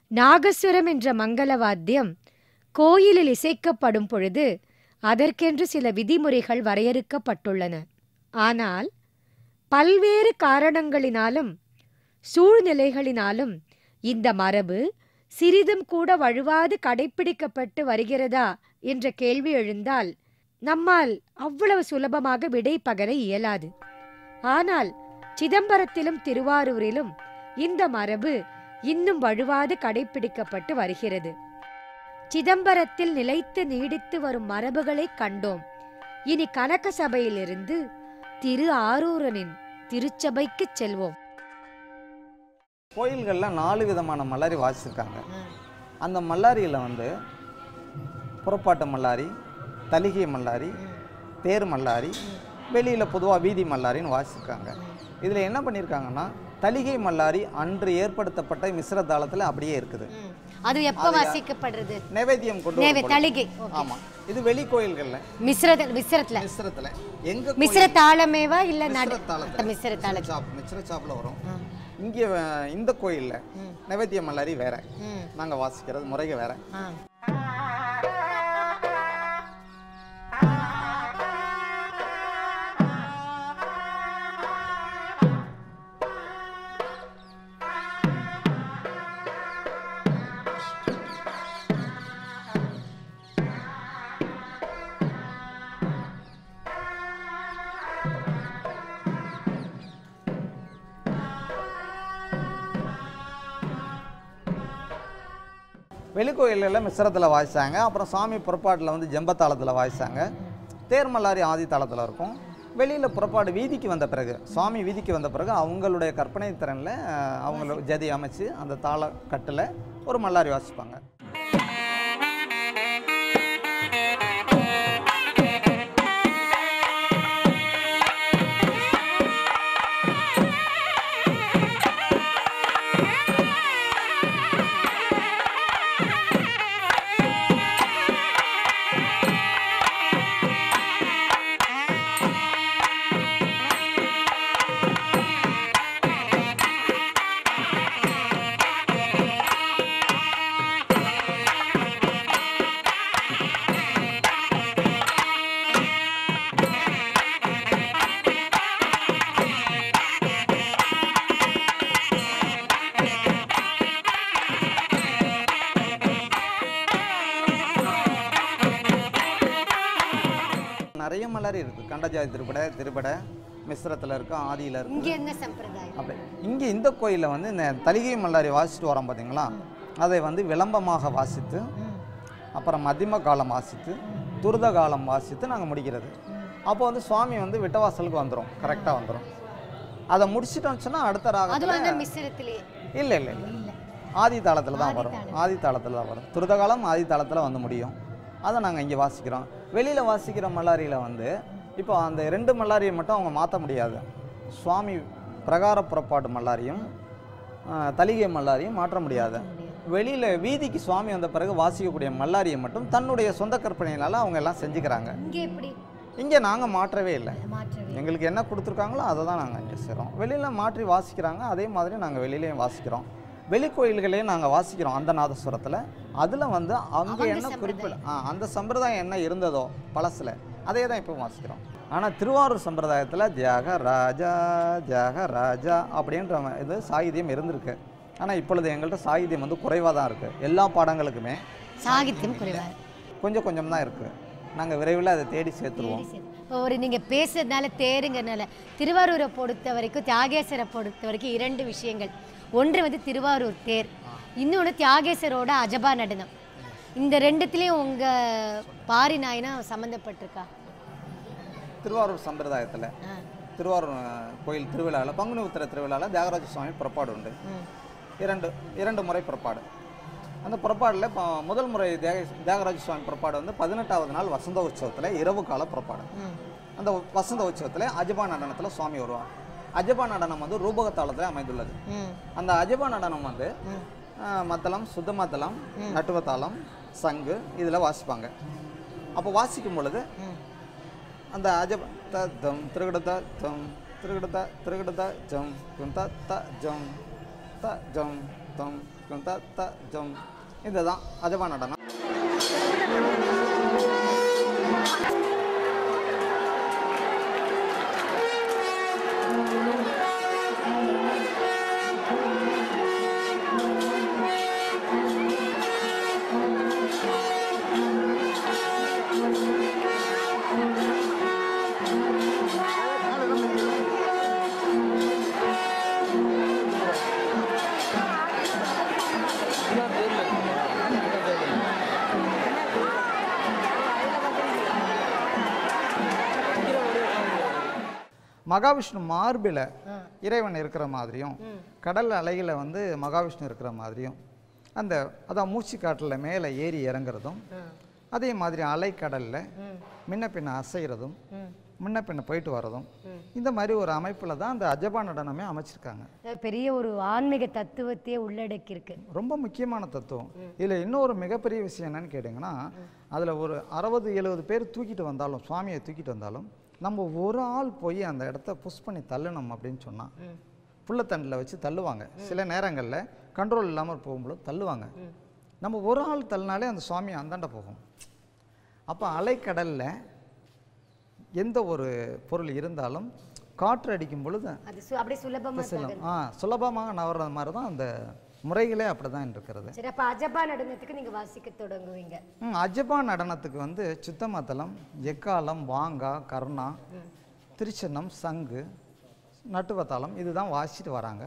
நாகசுரம் என்ற மங்கள வாத்தியம் கோயிலில் இசைக்கப்படும் பொழுது அதற்கென்று சில விதிமுறைகள் வரையறுக்கப்பட்டுள்ளன ஆனால் பல்வேறு காரணங்களினாலும் சூழ்நிலைகளினாலும் இந்த மரபு சிறிதும் கூட வழுவாது கடைப்பிடிக்கப்பட்டு வருகிறதா என்ற கேள்வி எழுந்தால் நம்மால் அவ்வளவு சுலபமாக விடை பகர இயலாது ஆனால் சிதம்பரத்திலும் திருவாரூரிலும் இந்த மரபு இன்னும் வழுவாது கடைப்பிடிக்கப்பட்டு வருகிறது சிதம்பரத்தில் நிலைத்து நீடித்து வரும் மரபுகளை கண்டோம் இனி கனக சபையிலிருந்து திரு ஆரூரனின் திருச்சபைக்குச் செல்வோம் கோயில்களில் நாலு விதமான மல்லாரி வாசிச்சிருக்காங்க அந்த மல்லாரியில் வந்து புறப்பாட்டு மல்லாரி தலிகை மல்லாரி தேர் மல்லாரி வெளியில் பொதுவாக வீதி மல்லாரின்னு வாசிச்சிருக்காங்க இதில் என்ன பண்ணியிருக்காங்கன்னா தலிகை மல்லாரி அன்று ஏற்படுத்தப்பட்ட மிஸ்ர தாளத்தில் அப்படியே இருக்குது அது எப்ப வாசிக்கப்படுறது நைவேத்தியம் கொண்டு நேவே வரப்படும். தளிகை ஆமா இது வெளி கோயில்களில் மிஸ்ர மிஸ்ரத்துல மிஸ்ரத்தில் எங்க மிஸ்ர தாளமேவா இல்ல நடு மிஸ்ர தாளத்துல. மிஸ்ர தாள சாப் மிஸ்ர சாப்பில் வரும் இங்கே இந்த கோயிலில் நைவேத்திய மல்லாரி வேற ம். நாங்கள் வாசிக்கிறது முறைக வேற ஆ. வெளிக்கோயிலில் மிஸ்ரத்தில் வாசிச்சாங்க அப்புறம் சாமி புறப்பாட்டில் வந்து ஜெம்பத்தாளத்தில் வாசிச்சாங்க தேர்மல்லாரி ஆதி தாளத்தில் இருக்கும் வெளியில் புறப்பாடு வீதிக்கு வந்த பிறகு சுவாமி வீதிக்கு வந்த பிறகு அவங்களுடைய கற்பனை திறனில் அவங்கள ஜதி அமைச்சு அந்த தாள கட்டில் ஒரு மல்லாரி வாசிப்பாங்க நிறைய மல்லாரி இருக்குது கண்டஜாதி திருப்படை திருப்படை மிஸ்ரத்தில் இருக்கும் ஆதியில் இருக்கு இங்க என்ன சம்பிரதாயம் அப்படி இங்கே இந்த கோயிலில் வந்து இந்த தலிகை மல்லாரி வாசிச்சுட்டு வரோம் பார்த்தீங்களா அதை வந்து விளம்பமாக வாசித்து அப்புறம் மத்தியம காலம் வாசித்து துரித காலம் வாசித்து நாங்கள் முடிக்கிறது அப்போ வந்து சுவாமி வந்து விட்டவாசலுக்கு வந்துடும் கரெக்டாக வந்துடும் அதை முடிச்சிட்டோம்னு சொன்னால் அடுத்த அது ராகத்தில் வந்து மிஸ்ரத்திலேயே இல்லை இல்லை இல்லை ஆதி தாளத்தில் தான் வரும் ஆதி தாளத்தில் தான் வரும் துரித காலம் ஆதி தாளத்தில் வந்து முடியும் அதை நாங்கள் இங்கே வாசிக்கிறோம் வெளியில் வாசிக்கிற மல்லாரியில் வந்து இப்போ அந்த ரெண்டு மல்லாரியை மட்டும் அவங்க மாற்ற முடியாது சுவாமி பிரகார புறப்பாடு மல்லாரியும் ஆஹ், தலிகை மல்லாரியும் மாற்ற முடியாது வெளியில் வீதிக்கு சுவாமி வந்த பிறகு வாசிக்கக்கூடிய மல்லாரியை மட்டும் தன்னுடைய சொந்த கற்பனையினால அவங்க எல்லாம் செஞ்சுக்கிறாங்க இங்க எப்படி இங்கே நாங்கள் மாற்றவே இல்லை மாற்றவே எங்களுக்கு என்ன கொடுத்துருக்காங்களோ அதை தான் நாங்கள் இங்கே செய்கிறோம் வெளியில் மாற்றி வாசிக்கிறாங்க அதே மாதிரி நாங்கள் வெளியிலையும் வாசிக்கிறோம் வெளி கோயில்களையும் நாங்கள் வாசிக்கிறோம் அந்த நாதஸ்வரத்தில் அதில் வந்து அங்கே என்ன குறிப்பிட ஆ அந்த சம்பிரதாயம் என்ன இருந்ததோ பழசில் அதே தான் இப்போ வாசிக்கிறோம் ஆனால் திருவாரூர் சம்பிரதாயத்தில் ஜக ராஜா ஜக ராஜா அப்படின்ற ம- இது சாகித்யம் இருந்திருக்கு ஆனால் இப்பொழுது எங்கள்கிட்ட சாகித்யம் வந்து குறைவாக தான் இருக்குது எல்லா பாடங்களுக்குமே சாகித்யம் குறைவாரு கொஞ்சம் கொஞ்சம் தான் இருக்குது நாங்கள் விரைவில் அதை தேடி சேர்த்துருவோம் ஒரு நீங்க பேசுறதுனால தேருங்கனால திருவாரூரை பொறுத்த வரைக்கும் தியாகேசரை பொறுத்த வரைக்கும் இரண்டு விஷயங்கள் ஒன்று வந்து திருவாரூர் தேர் இன்னொன்று தியாகேசரோட அஜபா நடனம் இந்த ரெண்டுத்துலேயும் உங்க பாரி நாயினா சம்மந்தப்பட்டிருக்கா திருவாரூர் சம்பிரதாயத்தில் ஆ. திருவாரூர் அஹ், கோயில் திருவிழாவில் பங்குனி உத்திர திருவிழாவில் தியாகராஜ சுவாமி புறப்பாடு உண்டு ம். இரண்டு இரண்டு முறை புறப்பாடு அந்த புறப்பாடில் இப்போ முதல் முறை தியாக தியாகராஜ சுவாமி புறப்பாடு வந்து பதினெட்டாவது நாள் வசந்த உற்சவத்தில் இரவு கால புறப்பாடு ம். அந்த வசந்த உற்சவத்தில் அஜபா நடனத்தில் சுவாமி வருவார் அஜபா நடனம் வந்து ரூபக தாளத்தில் அமைந்துள்ளது ம். அந்த அஜபா நடனம் வந்து ம். அஹ், மத்தளம் சுத்த மத்தளம் நட்டுவ தாளம் சங்கு இதில் வாசிப்பாங்க அப்போ வாசிக்கும் பொழுது ம். அந்த அஜப த தம் திருகடத தம் திருகடத திருகடத ஜம் தும் த த ஜம் த ஜம் தம் திக்கும் த த ஜம் இதுதான் அஜபா நடனம் மகாவிஷ்ணு மார்பில் இறைவன் இருக்கிற மாதிரியும் கடல் அலையில் வந்து மகாவிஷ்ணு இருக்கிற மாதிரியும் அந்த அதான் மூச்சுக்காட்டில் மேலே ஏறி இறங்குறதும் அதே மாதிரி அலைக்கடலில் முன்ன பின்ன அசைகிறதும் முன்ன பின்ன போயிட்டு வர்றதும் இந்த மாதிரி ஒரு அமைப்பில் தான் அந்த அஜபா நடனமே அமைச்சிருக்காங்க பெரிய ஒரு ஆன்மீக தத்துவத்தையே உள்ளடக்கி இருக்கு ரொம்ப முக்கியமான தத்துவம் இதில் இன்னொரு மிகப்பெரிய விஷயம் என்னன்னு கேட்டிங்கன்னா அதில் ஒரு அறுபது எழுபது பேர் தூக்கிட்டு வந்தாலும் சுவாமியை தூக்கிட்டு வந்தாலும் நம்ம ஒரு ஆள் போய் அந்த இடத்த புஷ் பண்ணி தள்ளணும் அப்படின்னு சொன்னால் புள்ளத்தண்டில் வச்சு தள்ளுவாங்க சில நேரங்களில் கண்ட்ரோல் இல்லாமல் போகும்போது தள்ளுவாங்க நம்ம ஒரு ஆள் தள்ளினாலே அந்த சுவாமி அந்தாண்ட போகும் அப்போ அலைக்கடலில் எந்த ஒரு பொருள் இருந்தாலும் காற்று அடிக்கும் பொழுது அது சு- அப்படியே சுலபமா செல்லும் ஆ சுலபமாக நவர்ற மாதிரி தான் அந்த முறைகளே அப்படி தான் இருக்கிறது சரி அப்ப அஜபா நடனத்துக்கு நீங்க வாசிக்க தொடங்குவீங்க ம், அஜபா நடனத்துக்கு வந்து சித்தமத்தலம் எக்காலம் வாங்கா கர்ணா திருச்சன்னம் சங்கு நட்டுவத்தாளம் இதுதான் வாசிட்டு வராங்க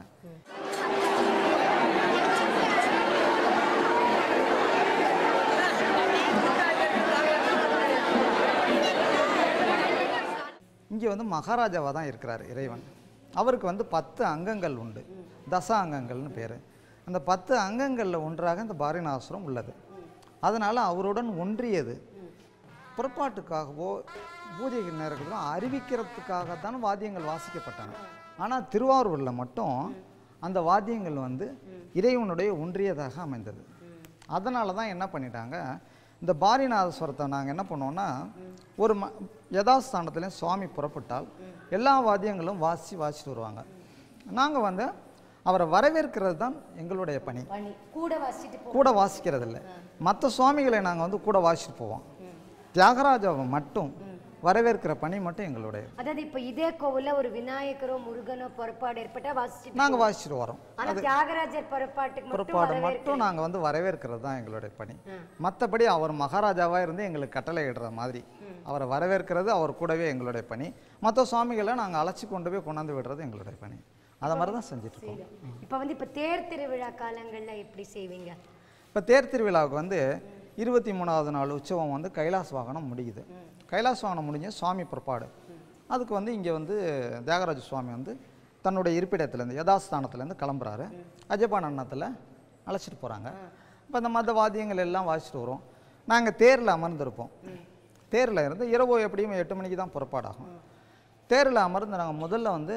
இங்கே வந்து மகாராஜாவாக தான் இருக்கிறார் இறைவன் அவருக்கு வந்து பத்து அங்கங்கள் உண்டு தச அங்கங்கள்னு பேர் அந்த பத்து அங்கங்களில் ஒன்றாக இந்த பாரிநாசுரம் உள்ளது அதனால் அவருடன் ஒன்றியது புறப்பாட்டுக்காகவோ பூஜை நேரத்திலும் அறிவிக்கிறதுக்காகத்தான் வாத்தியங்கள் வாசிக்கப்பட்டன ஆனால் திருவாரூரில் மட்டும் அந்த வாத்தியங்கள் வந்து இறைவனுடைய ஒன்றியதாக அமைந்தது அதனால தான் என்ன பண்ணிட்டாங்க இந்த பாரிநாதஸ்வரத்தை நாங்கள் என்ன பண்ணுவோம்னா ஒரு ம யதாஸ்தானத்துலேயும் சுவாமி புறப்பட்டால் எல்லா வாத்தியங்களும் வாசி வாசிட்டு வருவாங்க நாங்கள் வந்து அவரை வரவேற்கிறது தான் எங்களுடைய பணி பணி கூட வாசிட்டு போ கூட வாசிக்கிறது இல்லை மற்ற சுவாமிகளை நாங்கள் வந்து கூட வாசிட்டு போவோம் தியாகராஜாவை மட்டும் வரவேற்கிற பணி மட்டும் எங்களுடைய அதாவது இப்ப இதே கோவில்ல ஒரு விநாயகரோ முருகனோ புறப்பாடு ஏற்பட்டா வாசிச்சுட்டு நாங்கள் வாசிச்சுட்டு வரோம் ஆனா தியாகராஜர் புறப்பாட்டுக்கு மட்டும் புறப்பாடு மட்டும் நாங்கள் வந்து வரவேற்கிறது தான் எங்களுடைய பணி மற்றபடி அவர் மகாராஜாவாக இருந்து எங்களுக்கு கட்டளை இடுற மாதிரி அவரை வரவேற்கிறது அவர் கூடவே எங்களுடைய பணி மற்ற சுவாமிகளை நாங்கள் அழைச்சி கொண்டு போய் கொண்டாந்து விடுறது எங்களுடைய பணி அதை மாதிரி தான் செஞ்சுட்டு இருக்கோம் இப்ப வந்து இப்ப தேர் திருவிழா காலங்கள்ல எப்படி செய்வீங்க இப்போ தேர் திருவிழாவுக்கு வந்து இருபத்தி மூணாவது நாள் உற்சவம் வந்து கைலாஸ் வாகனம் முடியுது கைலாஸ் வாகனம் முடிஞ்சு சுவாமி புறப்பாடு அதுக்கு வந்து இங்கே வந்து தியாகராஜ சுவாமி வந்து தன்னுடைய இருப்பிடத்துலேருந்து யதாஸ்தானத்துலேருந்து கிளம்புறாரு அஜபானத்தில் அழைச்சிட்டு போகிறாங்க இப்போ இந்த மத வாத்தியங்கள் எல்லாம் வாசிச்சுட்டு வரோம் நாங்கள் தேரில் அமர்ந்திருப்போம் தேரில் இருந்து இரவு எப்படியும் எட்டு மணிக்கு தான் புறப்பாடாகும் தேரில் அமர்ந்து நாங்கள் முதல்ல வந்து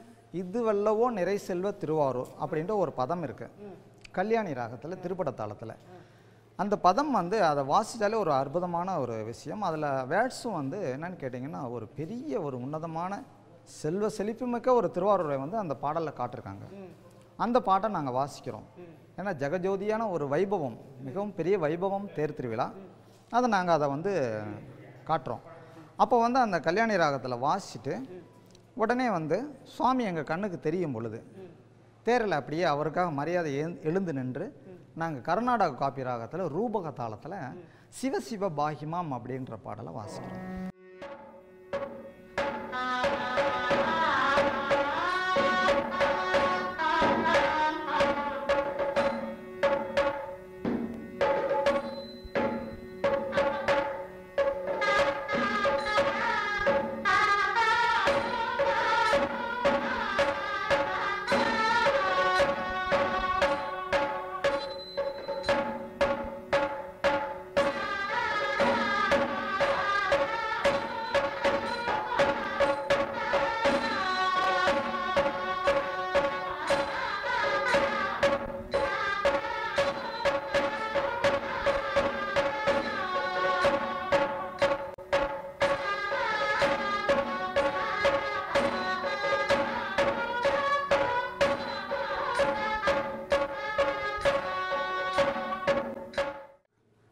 இது வல்லவோ நிறை செல்வ திருவாரூர் அப்படின்ற ஒரு பதம் இருக்குது கல்யாணி ராகத்தில் திருப்படத்தாளத்தில் அந்த பதம் வந்து அதை வாசித்தாலே ஒரு அற்புதமான ஒரு விஷயம் அதில் வேர்ட்ஸும் வந்து என்னன்னு கேட்டிங்கன்னா ஒரு பெரிய ஒரு உன்னதமான செல்வ செழிப்புமிக்க ஒரு திருவாரூரை வந்து அந்த பாடலில் காட்டிருக்காங்க அந்த பாட்டை நாங்கள் வாசிக்கிறோம் ஏன்னா ஜெகஜோதியான ஒரு வைபவம் மிகவும் பெரிய வைபவம் தேர் திருவிழா அதை நாங்கள் அதை வந்து காட்டுறோம் அப்போ வந்து அந்த கல்யாணி ராகத்தில் வாசிச்சுட்டு உடனே வந்து சுவாமி எங்கள் கண்ணுக்கு தெரியும் பொழுது தேரில் அப்படியே அவருக்காக மரியாதை எழுந்து- எழுந்து நின்று நாங்கள் கர்நாடக காப்பி ராகத்தில் ரூபக தாளத்தில் சிவ சிவ பாகிமாம் அப்படின்ற பாடலை வாசிக்கிறோம்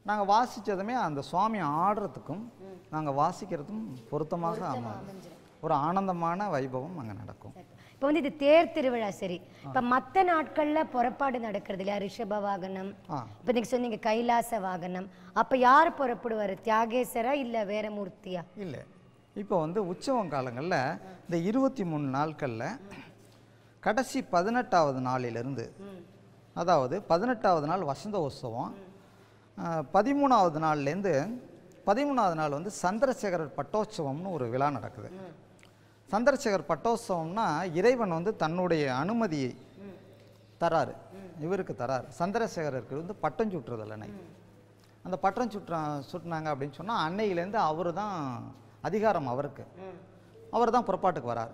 நாங்கள் வாசித்ததுமே அந்த சுவாமி ஆடுறதுக்கும் நாங்கள் வாசிக்கிறதும் பொருத்தமாக அமையும் ஒரு ஆனந்தமான வைபவம் அங்கே நடக்கும் இப்போ வந்து இது தேர் திருவிழா சரி இப்போ மற்ற நாட்கள்ல புறப்பாடு நடக்கிறது இல்லையா ரிஷப வாகனம் ஆ இப்போ நீங்க சொன்னீங்க கைலாச வாகனம் அப்ப யார் புறப்படுவார் தியாகேசரா இல்ல வேற மூர்த்தியா இல்லை இப்போ வந்து உற்சவம் காலங்களில் இந்த இருபத்தி மூணு நாட்களில் கடைசி பதினெட்டாவது நாளிலிருந்து அதாவது பதினெட்டாவது நாள் வசந்த உற்சவம் ஆஹ், பதிமூணாவது நாள்லேருந்து பதிமூணாவது நாள் வந்து சந்திரசேகரர் பட்டோற்சவம்னு ஒரு விழா நடக்குது சந்திரசேகர் பட்டோற்சவம்னா இறைவன் வந்து தன்னுடைய அனுமதியை தராரு இவருக்கு தராரு சந்திரசேகரருக்கு வந்து பட்டம் சுற்றுதல் அன்னை அந்த பட்டம் சுற்ற சுட்டினாங்க அப்படின்னு சொன்னால் அன்னையிலேருந்து அவர் தான் அதிகாரம் அவருக்கு அவர் தான் புறப்பாட்டுக்கு வரார்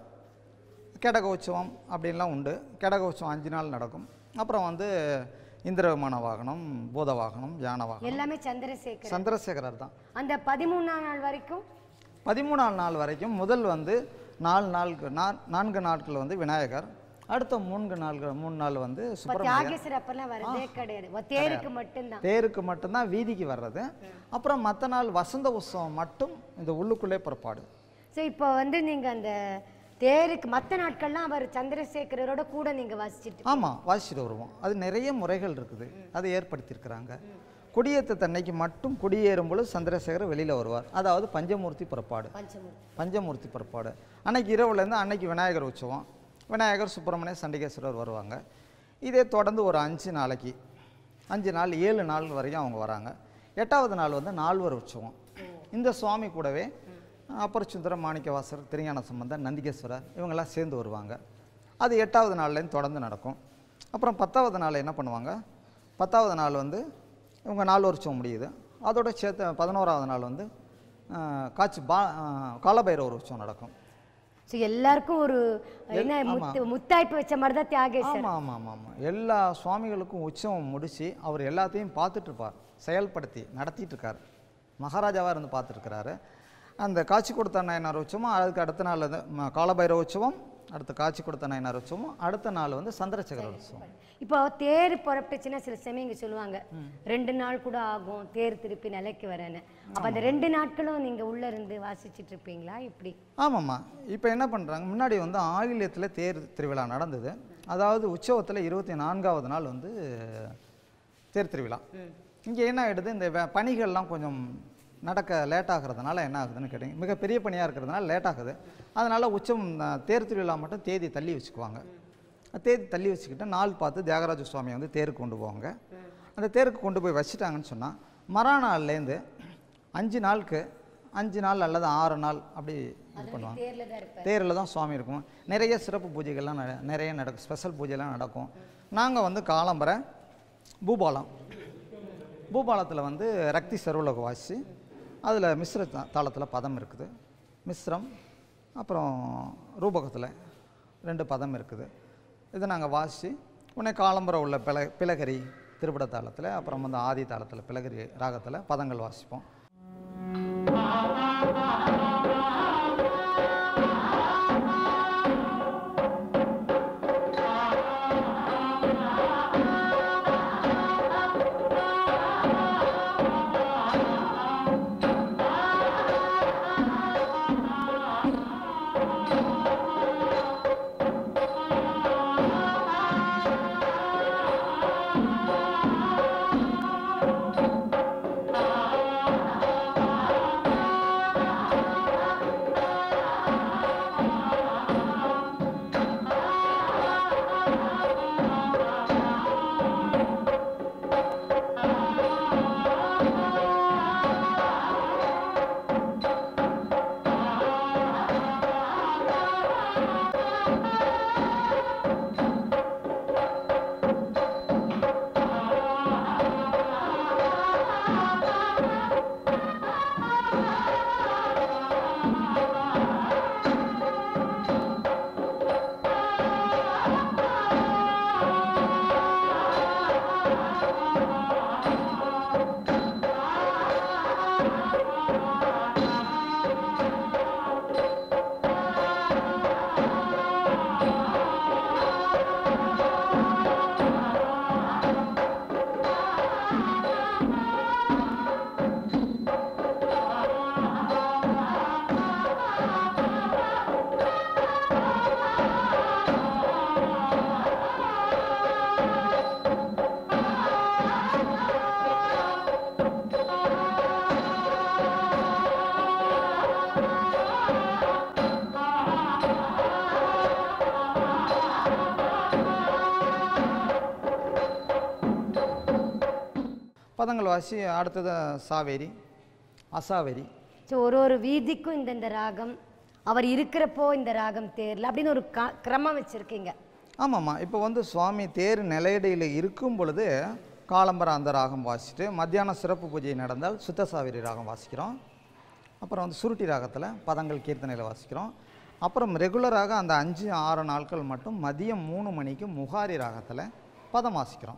கேடக உற்சவம் அப்படின்லாம் உண்டு கேடக உற்சவம் அஞ்சு நாள் நடக்கும் அப்புறம் வந்து இந்திர விமான வாகனம் பூத வாகனம் யான வாகனம் எல்லாமே சந்திரசேகர் சந்திரசேகரர் தான் அந்த பதிமூணாம் நாள் வரைக்கும் பதிமூணாம் நாள் வரைக்கும் முதல் வந்து நாலு நாளுக்கு நா- நான்கு நாட்கள் வந்து விநாயகர் அடுத்த மூன்று நாள்கள் மூணு நாள் வந்து இப்ப சுப்பிரமணியர் தியாகேசர் அப்பெல்லாம் வரதே கிடையாது ஒ- தேருக்கு மட்டும்தான் தேருக்கு மட்டும்தான் வீதிக்கு வர்றது அப்புறம் மற்ற நாள் வசந்த உற்சவம் மட்டும் இந்த உள்ளுக்குள்ளே புறப்பாடு ஸோ இப்போ வந்து நீங்க அந்த தேருக்கு மற்ற நாட்கள்லாம் அவர் சந்திரசேகரரோட கூட நீங்க வாசிச்சுட்டு ஆமாம் வாசிச்சுட்டு வருவோம் அது நிறைய முறைகள் இருக்குது அதை ஏற்படுத்தியிருக்கிறாங்க கொடியேற்ற அன்னைக்கு மட்டும் கொடியேறும் பொழுது சந்திரசேகர் வெளியில் வருவார் அதாவது பஞ்சமூர்த்தி புறப்பாடு பஞ்சமூர்த்தி பஞ்சமூர்த்தி புறப்பாடு அன்னைக்கு இரவுலேருந்து அன்னைக்கு விநாயகர் உற்சவம் விநாயகர் சுப்பிரமணிய சண்டிகேஸ்வரர் வருவாங்க இதே தொடர்ந்து ஒரு அஞ்சு நாளைக்கு அஞ்சு நாள் ஏழு நாள் வரைக்கும் அவங்க வராங்க எட்டாவது நாள் வந்து நால்வர் உற்சவம் இந்த சுவாமி கூடவே அப்பரசுந்தரம் மாணிக்கவாசர் திருஞான சம்பந்தர் நந்திகேஸ்வரர் இவங்கெல்லாம் சேர்ந்து வருவாங்க அது எட்டாவது நாள்லேருந்து தொடர்ந்து நடக்கும் அப்புறம் பத்தாவது நாள் என்ன பண்ணுவாங்க பத்தாவது நாள் வந்து இவங்க நாலு வருஷம் முடியுது அதோட சேர்த்து பதினோராவது நாள் வந்து ஆஹ், காட்சி பா ஆஹ், காலபைரவர் உற்சவம் நடக்கும் ஸோ எல்லாருக்கும் ஒரு என்ன ஆமா. முத்து முத்தாய்ப்பு வச்ச மாதிரி தான் தியாகேசர் ஆமாம் ஆமாம் ஆமாம் ஆமாம் எல்லா சுவாமிகளுக்கும் உற்சவம் முடித்து அவர் எல்லாத்தையும் பார்த்துட்டு இருப்பார் செயல்படுத்தி நடத்திட்டு இருக்கார் மகாராஜாவாக இருந்து பார்த்துருக்கிறாரு அந்த காட்சி கொடுத்த நயனார் உற்சவம் அதுக்கு அடுத்த நாள் வந்து ம- காலபைரவ உற்சவம் அடுத்து காட்சி கொடுத்த நயனார் உற்சவம் அடுத்த நாள் வந்து சந்திரசேகர உற்சவம் இப்போ தேர் புறப்பட்டுச்சுன்னா சில சமயம் இங்க சொல்லுவாங்க ரெண்டு நாள் கூட ஆகும் தேர் திருப்பி நிலைக்கு வரேன்னு அப்ப அந்த ரெண்டு நாட்களும் நீங்க உள்ள இருந்து வாசிச்சிட்டு இருப்பீங்களா இப்படி ஆமாம்மா இப்போ என்ன பண்ணுறாங்க முன்னாடி வந்து ஆயில்யத்தில் தேர் திருவிழா நடந்தது அதாவது உற்சவத்தில் இருபத்தி நான்காவது நாள் வந்து தேர் திருவிழா இங்கே என்ன ஆகிடுது இந்த வே- பணிகள்லாம் கொஞ்சம் நடக்க லேட் ஆகுறதுனால என்ன ஆகுதுன்னு கேட்டீங்க மிகப்பெரிய பணியாக இருக்கிறதுனால லேட் ஆகுது அதனால் உற்சவம் அஹ், தேர் திருவிழா மட்டும் தேதி தள்ளி வச்சுக்குவாங்க தேதி தள்ளி வச்சுக்கிட்டு நாள் பார்த்து தியாகராஜ சுவாமியை வந்து தேருக்கு கொண்டு போவாங்க அந்த தேருக்கு கொண்டு போய் வச்சுட்டாங்கன்னு சொன்னால் மறுநாள்லேருந்து அஞ்சு நாளுக்கு அஞ்சு நாள் அல்லது ஆறு நாள் அப்படி இது பண்ணுவாங்க தேர்ல தான் இருப்பேன் தேரில் தான் சுவாமி இருக்கும் நிறைய சிறப்பு பூஜைகள்லாம் நட- நிறைய நடக்கும் ஸ்பெஷல் பூஜைலாம் நடக்கும் நாங்கள் வந்து காலம்பரை பூபாலம் பூபாலத்தில் வந்து ரக்தி சர்வலோக வாசி அதில் மிஸ்ர தா- தாளத்தில் பதம் இருக்குது மிஸ்ரம் அப்புறம் ரூபகத்தில் ரெண்டு பதம் இருக்குது இதை நாங்கள் வாசி உடனே காலம்பரை உள்ள பிள பிளகரி திருப்பட தாளத்தில் அப்புறம் வந்து ஆதி தாளத்தில் பிளகரி ராகத்தில் பதங்கள் வாசிப்போம் பதங்கள் வாசி அடுத்தது சாவேரி அசாவேரி ஸோ ஒரு ஒரு வீதிக்கும் இந்தந்த ராகம் அவர் இருக்கிறப்போ இந்த ராகம் தேர்ல அப்படின்னு ஒரு க கிரமம் வச்சுருக்கீங்க ஆமாம்மா இப்போ வந்து சுவாமி தேர் நிலையடையில் இருக்கும் பொழுது காலம்பர அந்த ராகம் வாசிச்சுட்டு மத்தியானம் சிறப்பு பூஜை நடந்தால் சுத்த சாவேரி ராகம் வாசிக்கிறோம் அப்புறம் வந்து சுருட்டி ராகத்தில் பதங்கள் கீர்த்தனையில் வாசிக்கிறோம் அப்புறம் ரெகுலராக அந்த அஞ்சு ஆறு நாட்கள் மட்டும் மதியம் மூணு மணிக்கு முகாரி ராகத்தில் பதம் வாசிக்கிறோம்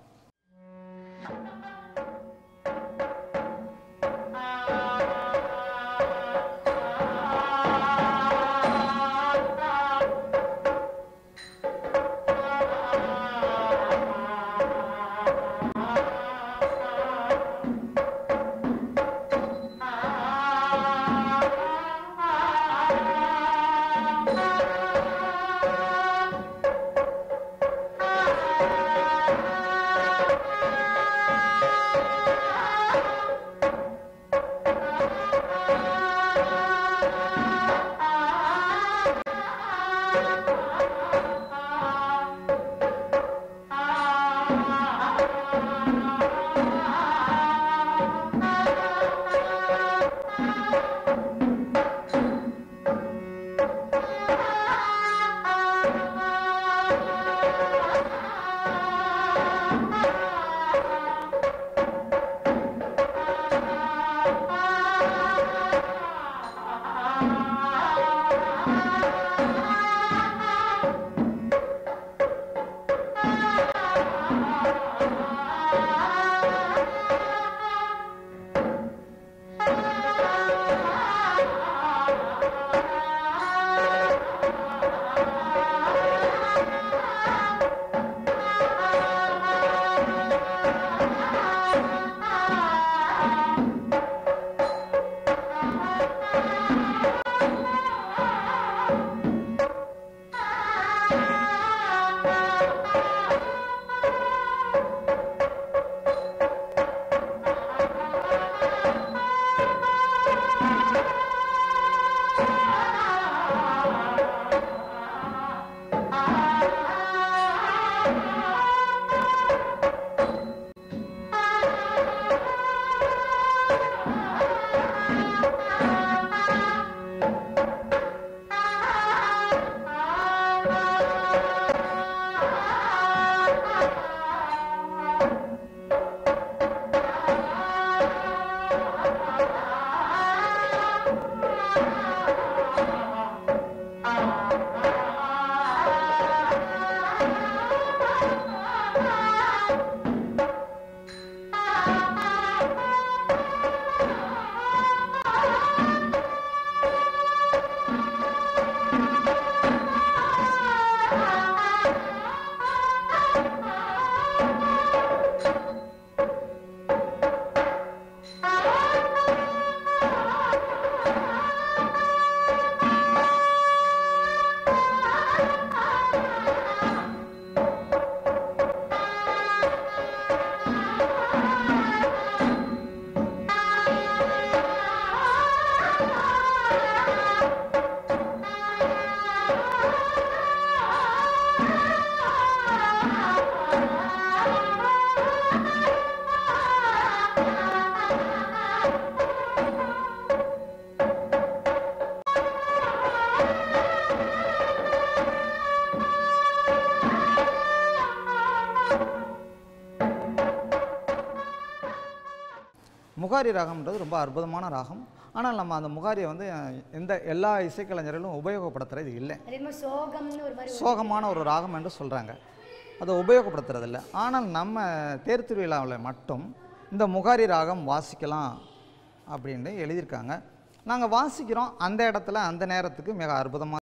முகாரி ராகம்ன்றது ரொம்ப அற்புதமான ராகம் ஆனால் நம்ம அந்த முகாரியை வந்து அஹ், எந்த எல்லா இசைக்கலைஞர்களும் உபயோகப்படுத்துறது இல்லை அதே மாதிரி சோகம்னு ஒரு மாதிரி சோகமான ஒரு ராகம் என்று சொல்கிறாங்க அதை உபயோகப்படுத்துறதில்ல ஆனால் நம்ம தேர் திருவிழாவில் மட்டும் இந்த முகாரி ராகம் வாசிக்கலாம் அப்படின்னு எழுதியிருக்காங்க நாங்கள் வாசிக்கிறோம் அந்த இடத்துல அந்த நேரத்துக்கு மிக அற்புதமாக